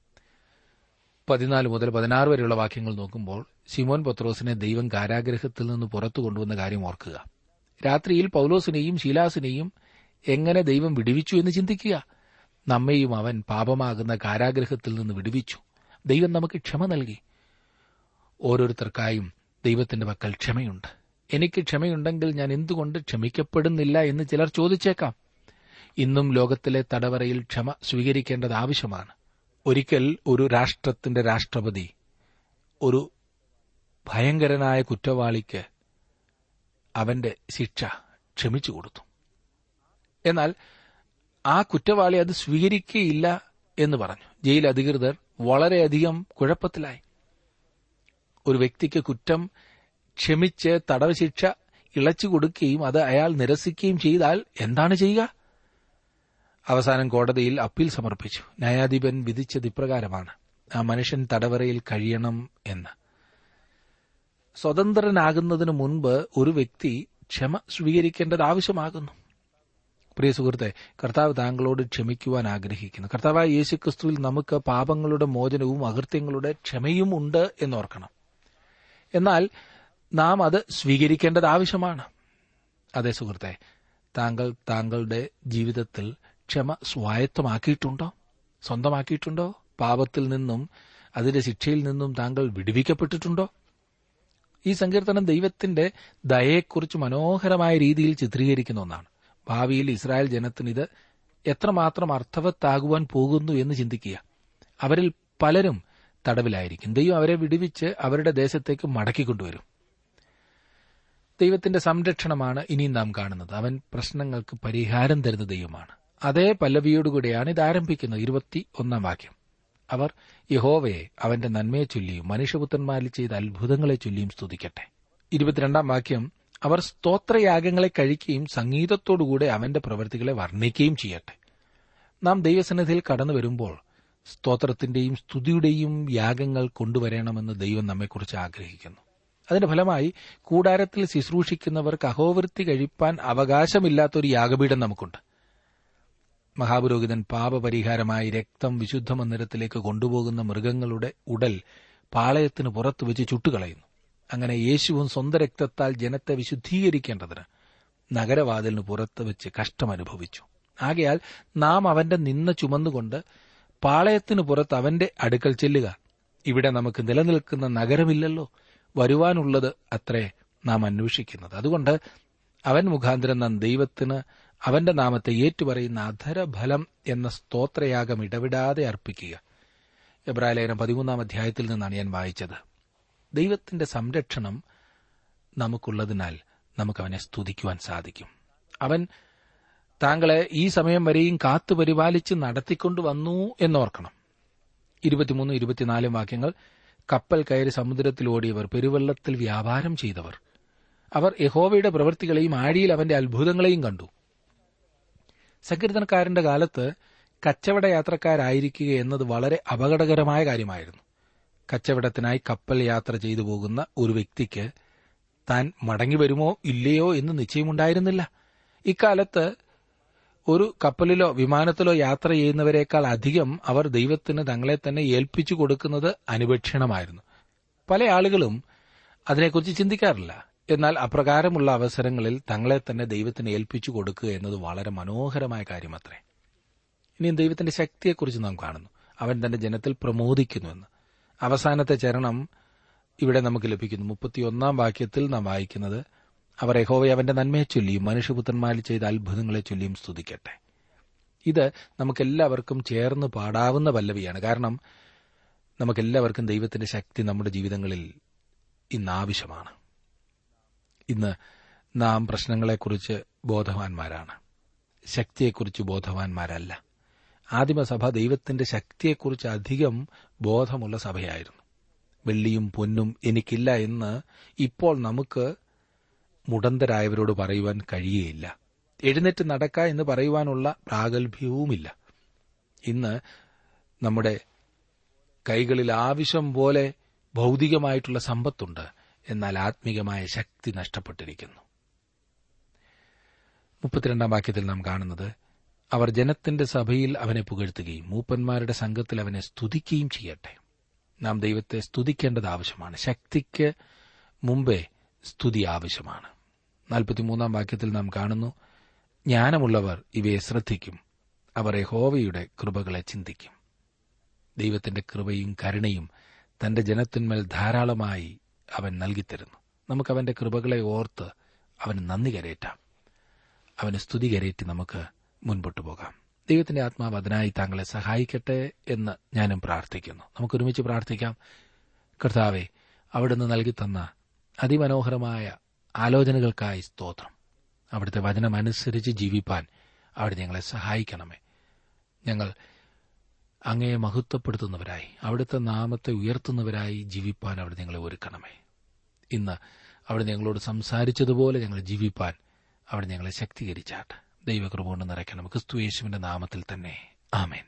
പതിനാല് മുതൽ പതിനാറ് വരെയുള്ള വാക്യങ്ങൾ നോക്കുമ്പോൾ ശിമോൻ പത്രോസിനെ ദൈവം കാരാഗ്രഹത്തിൽ നിന്ന് പുറത്തു കൊണ്ടുവന്ന കാര്യം ഓർക്കുക രാത്രിയിൽ പൌലോസിനെയും ശീലാസിനെയും എങ്ങനെ ദൈവം വിടുവിച്ചു എന്ന് ചിന്തിക്കുക നമ്മെയും അവൻ പാപമാകുന്ന കാരാഗ്രഹത്തിൽ നിന്ന് വിടുവിച്ചു ദൈവം നമുക്ക് ക്ഷമ നൽകി ഓരോരുത്തർക്കായും ദൈവത്തിന്റെ പക്കൽ ക്ഷമയുണ്ട് എനിക്ക് ക്ഷമയുണ്ടെങ്കിൽ ഞാൻ എന്തുകൊണ്ട് ക്ഷമിക്കപ്പെടുന്നില്ല എന്ന് ചിലർ ചോദിച്ചേക്കാം ഇന്നും ലോകത്തിലെ തടവറയിൽ ക്ഷമ സ്വീകരിക്കേണ്ടത് ആവശ്യമാണ് ഒരിക്കൽ ഒരു രാഷ്ട്രത്തിന്റെ രാഷ്ട്രപതി ഒരു ഭയങ്കരനായ കുറ്റവാളിക്ക് അവന്റെ ശിക്ഷ ക്ഷമിച്ചു കൊടുത്തു എന്നാൽ ആ കുറ്റവാളി അത് സ്വീകരിക്കുകയില്ല എന്ന് പറഞ്ഞു ജയിൽ അധികൃതർ വളരെയധികം കുഴപ്പത്തിലായി ഒരു വ്യക്തിക്ക് കുറ്റം ക്ഷമിച്ച് തടവ് ശിക്ഷ ഇളച്ചു കൊടുക്കുകയും അത് അയാൾ നിരസിക്കുകയും ചെയ്താൽ എന്താണ് ചെയ്യുക അവസാനം കോടതിയിൽ അപ്പീൽ സമർപ്പിച്ചു ന്യായാധിപൻ വിധിച്ചത് ഇപ്രകാരമാണ് ആ മനുഷ്യൻ തടവറയിൽ കഴിയണം എന്ന് സ്വതന്ത്രനാകുന്നതിന് മുൻപ് ഒരു വ്യക്തി ക്ഷമ സ്വീകരിക്കേണ്ടത് ആവശ്യമാകുന്നു പ്രിയ സുഹൃത്തെ കർത്താവ് താങ്കളോട് ക്ഷമിക്കുവാൻ ആഗ്രഹിക്കുന്നു കർത്താവായ യേശുക്രിസ്തുവിൽ നമുക്ക് പാപങ്ങളുടെ മോചനവും അകൃത്യങ്ങളുടെ ക്ഷമയും ഉണ്ട് എന്നോർക്കണം എന്നാൽ നാം അത് സ്വീകരിക്കേണ്ടത് ആവശ്യമാണ് അതെ സുഹൃത്തെ താങ്കൾ താങ്കളുടെ ജീവിതത്തിൽ ക്ഷമ സ്വായത്തമാക്കിയിട്ടുണ്ടോ സ്വന്തമാക്കിയിട്ടുണ്ടോ പാപത്തിൽ നിന്നും അതിന്റെ ശിക്ഷയിൽ നിന്നും താങ്കൾ വിടുവിക്കപ്പെട്ടിട്ടുണ്ടോ ഈ സങ്കീർത്തനം ദൈവത്തിന്റെ ദയയെക്കുറിച്ച് മനോഹരമായ രീതിയിൽ ചിത്രീകരിക്കുന്ന ഒന്നാണ് ഭാവിയിൽ ഇസ്രായേൽ ജനത്തിന് ഇത് എത്രമാത്രം അർത്ഥവത്താകുവാൻ പോകുന്നു എന്ന് ചിന്തിക്കുക അവരിൽ പലരും തടവിലായിരിക്കും ദൈവം അവരെ വിടുവിച്ച് അവരുടെ ദേശത്തേക്ക് മടക്കിക്കൊണ്ടുവരും ദൈവത്തിന്റെ സംരക്ഷണമാണ് ഇനിയും നാം കാണുന്നത് അവൻ പ്രശ്നങ്ങൾക്ക് പരിഹാരം തരുന്ന ദൈവമാണ് അതേ പല്ലവിയോടുകൂടിയാണ് ഇത് ആരംഭിക്കുന്നത് ഇരുപത്തി ഒന്നാം വാക്യം അവർ യഹോവയെ അവന്റെ നന്മയെ ചൊല്ലിയും മനുഷ്യപുത്രന്മാരിൽ ചെയ്ത അത്ഭുതങ്ങളെ ചൊല്ലിയും സ്തുതിക്കട്ടെ ഇരുപത്തിരണ്ടാം വാക്യം അവർ സ്തോത്രയാഗങ്ങളെ കഴിക്കുകയും സംഗീതത്തോടുകൂടെ അവന്റെ പ്രവൃത്തികളെ വർണ്ണിക്കുകയും ചെയ്യട്ടെ നാം ദൈവസന്നിധിയിൽ കടന്നു വരുമ്പോൾ സ്തോത്രത്തിന്റെയും സ്തുതിയുടെയും യാഗങ്ങൾ കൊണ്ടുവരണമെന്ന് ദൈവം നമ്മെക്കുറിച്ച് ആഗ്രഹിക്കുന്നു അതിന്റെ ഫലമായി കൂടാരത്തിൽ ശുശ്രൂഷിക്കുന്നവർക്ക് അഹോവൃത്തി കഴിപ്പാൻ അവകാശമില്ലാത്തൊരു യാഗപീഠം നമുക്കുണ്ട് മഹാപുരോഹിതൻ പാപപരിഹാരമായി രക്തം വിശുദ്ധ മന്ദിരത്തിലേക്ക് കൊണ്ടുപോകുന്ന മൃഗങ്ങളുടെ ഉടൽ പാളയത്തിന് പുറത്തു വെച്ച് ചുട്ടുകളയുന്നു അങ്ങനെ യേശുവും സ്വന്തം രക്തത്താൽ ജനത്തെ വിശുദ്ധീകരിക്കേണ്ടതിന് നഗരവാതിലിന് പുറത്ത് വെച്ച് കഷ്ടമനുഭവിച്ചു ആകയാൽ നാം അവന്റെ നിന്ന ചുമന്നുകൊണ്ട് പാളയത്തിന് പുറത്ത് അവന്റെ അടുക്കൽ ചെല്ലുക ഇവിടെ നമുക്ക് നിലനിൽക്കുന്ന നഗരമില്ലല്ലോ വരുവാനുള്ളത് അത്രേ നാം അന്വേഷിക്കുന്നത് അതുകൊണ്ട് അവൻ മുഖാന്തരം നാം ദൈവത്തിന് അവന്റെ നാമത്തെ ഏറ്റുപറയുന്ന അധരഫലം എന്ന സ്തോത്രയാഗം ഇടവിടാതെ അർപ്പിക്കുക എബ്രാലേഖനം പതിമൂന്നാം അധ്യായത്തിൽ നിന്നാണ് ഞാൻ വായിച്ചത് ദൈവത്തിന്റെ സംരക്ഷണം നമുക്കുള്ളതിനാൽ നമുക്കവനെ സ്തുതിക്കുവാൻ സാധിക്കും അവൻ താങ്കളെ ഈ സമയം വരെയും കാത്തു പരിപാലിച്ച് നടത്തിക്കൊണ്ടുവന്നു എന്നോർക്കണം ഇരുപത്തിമൂന്ന് ഇരുപത്തിനാലും വാക്യങ്ങൾ കപ്പൽ കയറി സമുദ്രത്തിൽ ഓടിയവർ പെരുവെള്ളത്തിൽ വ്യാപാരം ചെയ്തവർ അവർ യഹോവയുടെ പ്രവൃത്തികളെയും ആഴിയിൽ അവന്റെ അത്ഭുതങ്ങളെയും കണ്ടു സങ്കീർത്തനക്കാരന്റെ കാലത്ത് കച്ചവട യാത്രക്കാരായിരിക്കുക എന്നത് വളരെ അപകടകരമായ കാര്യമായിരുന്നു കച്ചവടത്തിനായി കപ്പൽ യാത്ര ചെയ്തു പോകുന്ന ഒരു വ്യക്തിക്ക് താൻ മടങ്ങി വരുമോ ഇല്ലയോ എന്ന് നിശ്ചയമുണ്ടായിരുന്നില്ല ഇക്കാലത്ത് ഒരു കപ്പലിലോ വിമാനത്തിലോ യാത്ര ചെയ്യുന്നവരെക്കാൾ അധികം അവർ ദൈവത്തിന് തങ്ങളെ തന്നെ ഏൽപ്പിച്ചു കൊടുക്കുന്നത് അനുപക്ഷണമായിരുന്നു പല ആളുകളും അതിനെക്കുറിച്ച് ചിന്തിക്കാറില്ല എന്നാൽ അപ്രകാരമുള്ള അവസരങ്ങളിൽ തങ്ങളെ തന്നെ ദൈവത്തിന് ഏൽപ്പിച്ചു കൊടുക്കുക എന്നത് വളരെ മനോഹരമായ കാര്യമത്രേ ഇനിയും ദൈവത്തിന്റെ ശക്തിയെക്കുറിച്ച് നാം കാണുന്നു അവൻ തന്റെ ജനത്തിൽ പ്രമോദിക്കുന്നുവെന്ന് അവസാനത്തെ ചരണം ഇവിടെ നമുക്ക് ലഭിക്കുന്നു മുപ്പത്തിയൊന്നാം വാക്യത്തിൽ നാം വായിക്കുന്നത് അവർ യഹോവയെ അവന്റെ നന്മയെ ചൊല്ലിയും മനുഷ്യപുത്രന്മാരിൽ ചെയ്ത അത്ഭുതങ്ങളെ ചൊല്ലിയും സ്തുതിക്കട്ടെ ഇത് നമുക്കെല്ലാവർക്കും ചേർന്ന് പാടാവുന്ന പല്ലവിയാണ് കാരണം നമുക്കെല്ലാവർക്കും ദൈവത്തിന്റെ ശക്തി നമ്മുടെ ജീവിതങ്ങളിൽ ഇന്ന് ആവശ്യമാണ് ഇന്ന് നാം പ്രശ്നങ്ങളെക്കുറിച്ച് ബോധവാന്മാരാണ് ശക്തിയെക്കുറിച്ച് ബോധവാന്മാരല്ല ആദിമസഭ ദൈവത്തിന്റെ ശക്തിയെക്കുറിച്ച് അധികം ബോധമുള്ള സഭയായിരുന്നു വെള്ളിയും പൊന്നും എനിക്കില്ല എന്ന് ഇപ്പോൾ നമുക്ക് മുടന്തരായവരോട് പറയുവാൻ കഴിയുകയില്ല എഴുന്നേറ്റ് നടക്ക എന്ന് പറയുവാനുള്ള പ്രാഗൽഭ്യവുമില്ല ഇന്ന് നമ്മുടെ കൈകളിൽ ആവശ്യം പോലെ ഭൗതികമായിട്ടുള്ള സമ്പത്തുണ്ട് എന്നാൽ ആത്മീകമായ ശക്തി നഷ്ടപ്പെട്ടിരിക്കുന്നു മുപ്പത്തിരണ്ടാം വാക്യത്തിൽ നാം കാണുന്നത് അവർ ജനത്തിന്റെ സഭയിൽ അവനെ പുകഴ്ത്തുകയും മൂപ്പന്മാരുടെ സംഘത്തിൽ അവനെ സ്തുതിക്കുകയും ചെയ്യട്ടെ നാം ദൈവത്തെ സ്തുതിക്കേണ്ടത് ആവശ്യമാണ് ശക്തിക്ക് മുമ്പേ സ്തുതി ആവശ്യമാണ് നാൽപ്പത്തിമൂന്നാം വാക്യത്തിൽ നാം കാണുന്നു ജ്ഞാനമുള്ളവർ ഇവയെ ശ്രദ്ധിക്കും അവർ യഹോവയുടെ കൃപകളെ ചിന്തിക്കും ദൈവത്തിന്റെ കൃപയും കരുണയും തന്റെ ജനത്തിന്മേൽ ധാരാളമായി അവൻ നൽകിത്തരുന്നു നമുക്ക് അവന്റെ കൃപകളെ ഓർത്ത് അവന് നന്ദി കരേറ്റാം അവന് സ്തുതി കരേറ്റി നമുക്ക് മുൻപോട്ട് പോകാം ദൈവത്തിന്റെ ആത്മാവ് അതിനായി താങ്കളെ സഹായിക്കട്ടെ എന്ന് ഞാനും പ്രാർത്ഥിക്കുന്നു നമുക്കൊരുമിച്ച് പ്രാർത്ഥിക്കാം കർത്താവെ അവിടുന്ന് നൽകി തന്ന അതിമനോഹരമായ ആലോചനകൾക്കായി സ്തോത്രം അവിടുത്തെ വചനമനുസരിച്ച് ജീവിപ്പാൻ അവിടെ ഞങ്ങളെ സഹായിക്കണമേ ഞങ്ങൾ അങ്ങയെ മഹത്വപ്പെടുത്തുന്നവരായി അവിടുത്തെ നാമത്തെ ഉയർത്തുന്നവരായി ജീവിപ്പാൻ അവിടെ ഞങ്ങളെ ഒരുക്കണമേ ഇന്ന് അവിടെ ഞങ്ങളോട് സംസാരിച്ചതുപോലെ ഞങ്ങൾ ജീവിപ്പാൻ അവിടെ ഞങ്ങളെ ശക്തീകരിച്ചാട്ട് ദൈവകൃപ കൊണ്ട് നിറയ്ക്കണം ക്രിസ്തു യേശുവിന്റെ നാമത്തിൽ തന്നെ ആമേൻ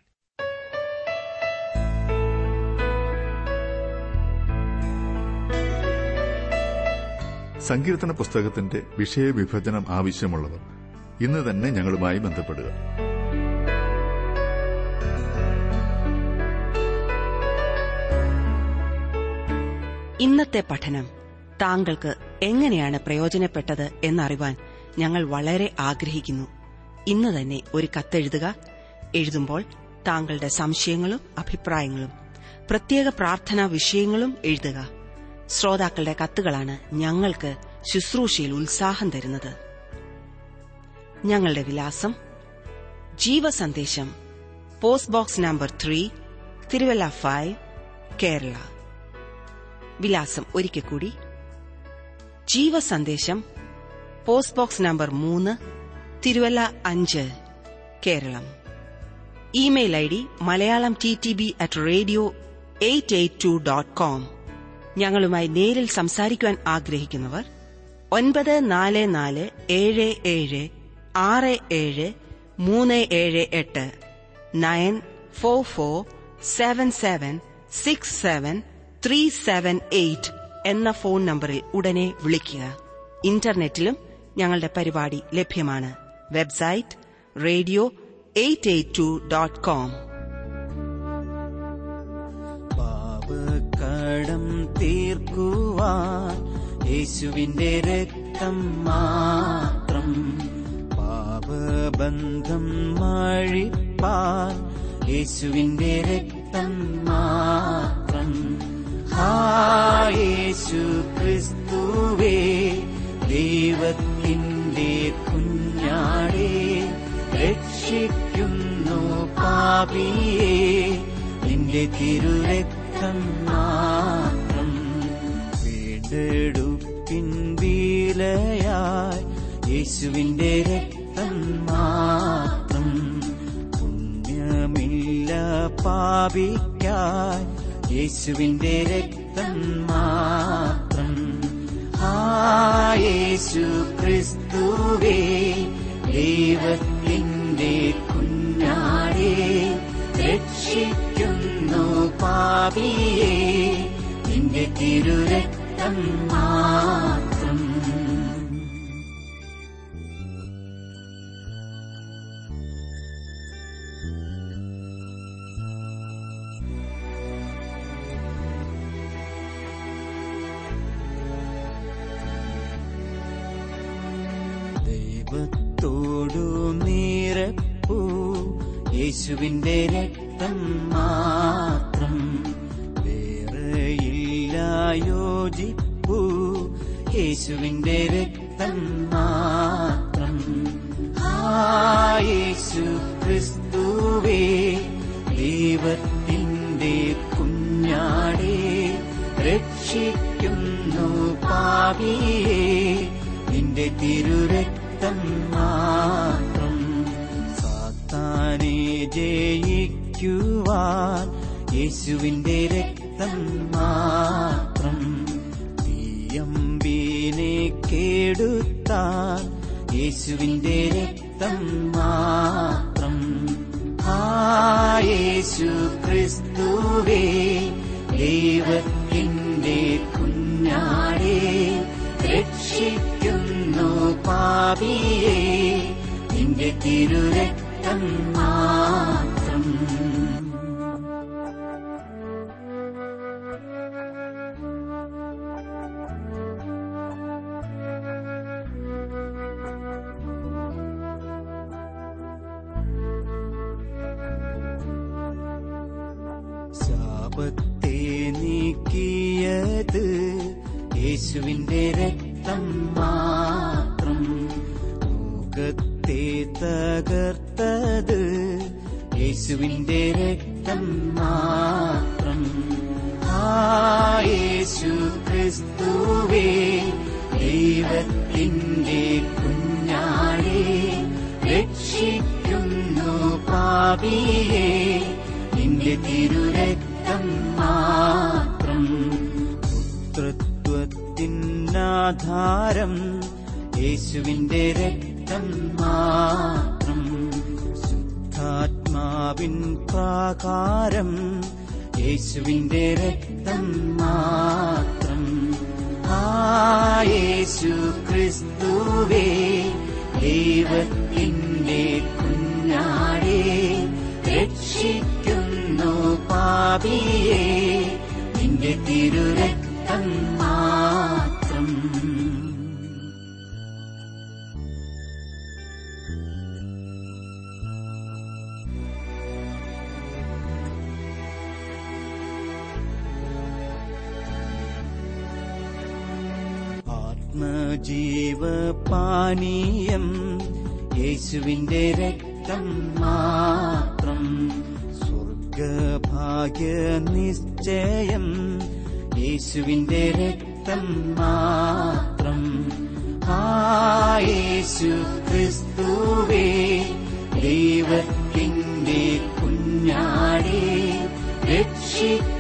സങ്കീർത്തന പുസ്തകത്തിന്റെ വിഷയവിഭജനം ആവശ്യമുള്ളവർ ഇന്ന് തന്നെ ഞങ്ങളുമായി ബന്ധപ്പെടുക ഇന്നത്തെ പഠനം താങ്കൾക്ക് എങ്ങനെയാണ് പ്രയോജനപ്പെട്ടത് എന്നറിവാൻ ഞങ്ങൾ വളരെ ആഗ്രഹിക്കുന്നു ഇന്ന് തന്നെ ഒരു കത്തെഴുതുക എഴുതുമ്പോൾ താങ്കളുടെ സംശയങ്ങളും അഭിപ്രായങ്ങളും പ്രത്യേക പ്രാർത്ഥനാ വിഷയങ്ങളും എഴുതുക ശ്രോതാക്കളുടെ കത്തുകളാണ് ഞങ്ങൾക്ക് ശുശ്രൂഷയിൽ ഉത്സാഹം തരുന്നത് ഞങ്ങളുടെ വിലാസം ജീവസന്ദേശം post box number three Thiruvalla five Kerala വിലാസം ഒരിക്കൽ കൂടി ജീവസന്ദേശം പോസ്റ്റ് ബോക്സ് നമ്പർ മൂന്ന് തിരുവല്ല അഞ്ച് Keralam email I D Malayalam T T B at radio eight eight two dot com ഞങ്ങളുമായി നേരിൽ സംസാരിക്കുവാൻ ആഗ്രഹിക്കുന്നവർ ഒൻപത് നാല് നാല് ഏഴ് ഏഴ് ആറ് ഏഴ് മൂന്ന് ഏഴ് എട്ട് nine four four seven seven six seven three seven eight എന്ന ഫോൺ നമ്പറിൽ ഉടനെ വിളിക്കുക ഇന്റർനെറ്റിലും ഞങ്ങളുടെ പരിപാടി ലഭ്യമാണ് website radio eight eight two dot com പാപക്കടം തീർക്കുവാൻ യേശുവിന്റെ രക്തം മാത്രം പാപബന്ധം മഴിപ്പാൻ യേശുവിന്റെ രക്തം മാത്രം ആ യേശു ക്രിസ്തുവേ ദൈവത്തിൻ്റെ കുഞ്ഞാടേ രക്ഷിക്കുന്നു പാപിയെ നിന്റെ തിരുരക്തം മാത്രം വീണ്ടെടുപ്പിൻ വീലയായി യേശുവിന്റെ രക്തം മാത്രം പുണ്യമില്ല പാപിക്കായി യേശുവിന്റെ രക്തം മാത്രം ആ യേശു ക്രിസ്തുവേ ദൈവത്തിൻ്റെ കുഞ്ഞാടേ രക്ഷിക്കുന്നു പാപിയെ നിന്റെ തിരുരക്തം മാത്രം ദൈവത്തോടു നിരപ്പു യേശുവിന്റെ രക്തം മാത്രം വേറെയില്ല യോജിപ്പു യേശുവിന്റെ രക്തം മാത്രം ആ യേശു ക്രിസ്തുവേ ദൈവത്തിൻ്റെ കുഞ്ഞാടേ രക്ഷിക്കുന്നു പാപിയെ നിന്റെ തിരുരക്തം മാത്രം സാത്താനെ ജയിക്കുവാൻ യേശുവിന്റെ രക്തം മാത്രം തീയമ്പീനെ കേടുത്താൻ യേശുവിന്റെ രക്തം മാത്രം ആ യേശു ക്രിസ്തുവേ ദൈവത്തിൻ്റെ കുഞ്ഞാടേ രക്ഷിക്കുന്നു പാപിയെ നിന്റെ തിരുരക്തം മാത്രം ശാപത്തെ നീക്കിയത് യേശുവിന്റെ രക്തം മാത്രം ലോകത്തെ തകർത്തത് യേശുവിന്റെ രക്തം മാത്രം ആ യേശു ക്രിസ്തുവേ ദൈവത്തിൻ്റെ കുഞ്ഞാടേ രക്ഷിക്കുന്നു പാപിയെ നിന്റെ തിരുരക്തം മാത്രം പുത്രത്വത്തിനാധാരം യേശുവിന്റെ രക്തം മാത്രം ശുദ്ധാത്മാവിൻ പ്രാകാരം യേശുവിന്റെ രക്തം മാത്രം ആ യേശു ക്രിസ്തുവേ ദൈവത്തിൻ്റെ കുഞ്ഞാടേ രക്ഷിക്കുന്നു പാപിയെ നിന്റെ തിരുരക്തം മാത്രം ആത്മജീവപാനീയം യേശുവിന്റെ രക്തം മാത്രം സ്വർഗഭാഗ്യ നിശ്ചയം യേശുവിന്റെ രക്തം മാത്രം ആ യേശു ക്രിസ്തുവേ ദൈവത്തിൻ്റെ കുഞ്ഞാടേ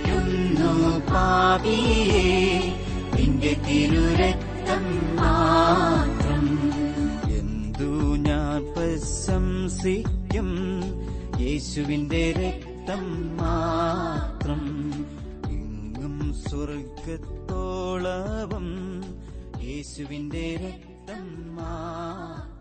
രക്ഷിക്കുന്നു പാപിയെ നിന്റെ തിരുരക്തം മാത്രം മാത്രം എന്തു ഞാൻ പ്രശംസിക്കും യേശുവിന്റെ രക്തം മാത്രം എങ്ങും സ്വർഗത്തോളവും യേശുവിന്റെ രക്തം മാത്രം